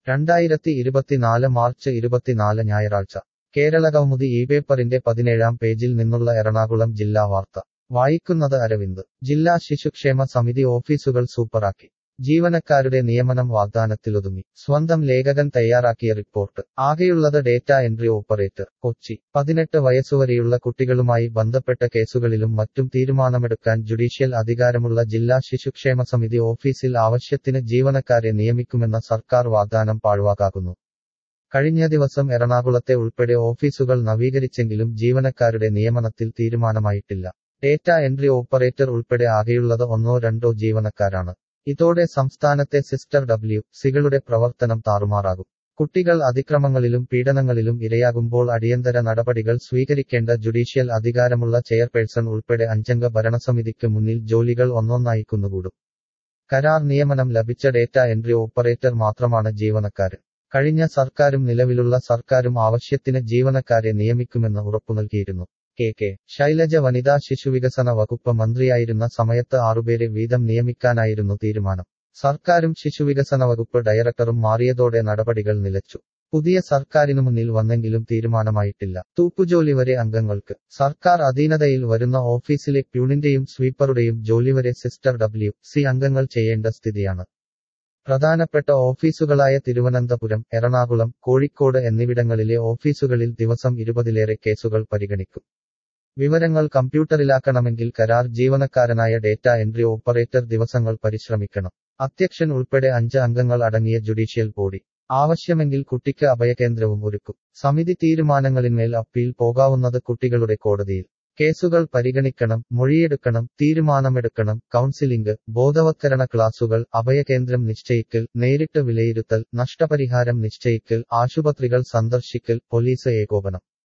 രണ്ടായിരത്തി ഇരുപത്തിനാല് മാർച്ച് ഇരുപത്തിനാല് ഞായറാഴ്ച കേരളകൗമുദി ഈ പേപ്പറിന്റെ പതിനേഴാം പേജിൽ നിന്നുള്ള എറണാകുളം ജില്ലാ വാർത്ത വായിക്കുന്നത് അരവിന്ദ് ജില്ലാ ശിശുക്ഷേമ സമിതി ഓഫീസുകൾ സൂപ്പറാക്കി ജീവനക്കാരുടെ നിയമനം വാഗ്ദാനത്തിലൊതുങ്ങി സ്വന്തം ലേഖകൻ തയ്യാറാക്കിയ റിപ്പോർട്ട് ആകെയുള്ളത് ഡേറ്റ എൻട്രി ഓപ്പറേറ്റർ കൊച്ചി പതിനെട്ട് വയസ്സുവരെയുള്ള കുട്ടികളുമായി ബന്ധപ്പെട്ട കേസുകളിലും മറ്റും തീരുമാനമെടുക്കാൻ ജുഡീഷ്യൽ അധികാരമുള്ള ജില്ലാ ശിശുക്ഷേമ സമിതി ഓഫീസിൽ ആവശ്യത്തിന് ജീവനക്കാരെ നിയമിക്കുമെന്ന സർക്കാർ വാഗ്ദാനം പാഴ്വാക്കാക്കുന്നു കഴിഞ്ഞ ദിവസം എറണാകുളത്തെ ഉൾപ്പെടെ ഓഫീസുകൾ നവീകരിച്ചെങ്കിലും ജീവനക്കാരുടെ നിയമനത്തിൽ തീരുമാനമായിട്ടില്ല ഡേറ്റ എൻട്രി ഓപ്പറേറ്റർ ഉൾപ്പെടെ ആകെയുള്ളത് ഒന്നോ രണ്ടോ ജീവനക്കാരാണ് ഇതോടെ സംസ്ഥാനത്തെ സിസ്റ്റർ ഡബ്ല്യു സികളുടെ പ്രവർത്തനം താറുമാറാകും കുട്ടികൾ അതിക്രമങ്ങളിലും പീഡനങ്ങളിലും ഇരയാകുമ്പോൾ അടിയന്തര നടപടികൾ സ്വീകരിക്കേണ്ട ജുഡീഷ്യൽ അധികാരമുള്ള ചെയർപേഴ്സൺ ഉൾപ്പെടെ അഞ്ചംഗ ഭരണസമിതിക്ക് മുന്നിൽ ജോലികൾ ഒന്നൊന്നായി കുന്നുകൂടും കരാർ നിയമനം ലഭിച്ച ഡേറ്റ എൻട്രി ഓപ്പറേറ്റർ മാത്രമാണ് ജീവനക്കാരൻ കഴിഞ്ഞ സർക്കാരും നിലവിലുള്ള സർക്കാരും ആവശ്യത്തിന് ജീവനക്കാരെ നിയമിക്കുമെന്ന് ഉറപ്പു നൽകിയിരുന്നു കെ കെ ശൈലജ വനിതാ ശിശുവികസന വകുപ്പ് മന്ത്രിയായിരുന്ന സമയത്ത് ആറുപേരെ വീതം നിയമിക്കാനായിരുന്നു തീരുമാനം സർക്കാരും ശിശുവികസന വകുപ്പ് ഡയറക്ടറും മാറിയതോടെ നടപടികൾ നിലച്ചു പുതിയ സർക്കാരിനു മുന്നിൽ വന്നെങ്കിലും തീരുമാനമായിട്ടില്ല തൂപ്പുജോലി വരെ അംഗങ്ങൾക്ക് സർക്കാർ അധീനതയിൽ വരുന്ന ഓഫീസിലെ പ്യൂണിന്റെയും സ്വീപ്പറുടെയും ജോലി വരെ സിസ്റ്റർ ഡബ്ല്യു സി അംഗങ്ങൾ ചെയ്യേണ്ട സ്ഥിതിയാണ് പ്രധാനപ്പെട്ട ഓഫീസുകളായ തിരുവനന്തപുരം എറണാകുളം കോഴിക്കോട് എന്നിവിടങ്ങളിലെ ഓഫീസുകളിൽ ദിവസം ഇരുപതിലേറെ കേസുകൾ പരിഗണിക്കും വിവരങ്ങൾ കമ്പ്യൂട്ടറിലാക്കണമെങ്കിൽ കരാർ ജീവനക്കാരനായ ഡേറ്റ എൻട്രി ഓപ്പറേറ്റർ ദിവസങ്ങൾ പരിശ്രമിക്കണം അധ്യക്ഷൻ ഉൾപ്പെടെ അഞ്ച് അംഗങ്ങൾ അടങ്ങിയ ജുഡീഷ്യൽ ബോഡി ആവശ്യമെങ്കിൽ കുട്ടിക്ക് അഭയകേന്ദ്രവും ഒരുക്കും സമിതി തീരുമാനങ്ങളിന്മേൽ അപ്പീൽ പോകാവുന്നത് കുട്ടികളുടെ കോടതിയിൽ കേസുകൾ പരിഗണിക്കണം മൊഴിയെടുക്കണം തീരുമാനമെടുക്കണം കൗൺസിലിംഗ് ബോധവത്കരണ ക്ലാസുകൾ അഭയകേന്ദ്രം നിശ്ചയിക്കൽ നേരിട്ട് വിലയിരുത്തൽ നഷ്ടപരിഹാരം നിശ്ചയിക്കൽ ആശുപത്രികൾ സന്ദർശിക്കൽ പോലീസ് ഏകോപനം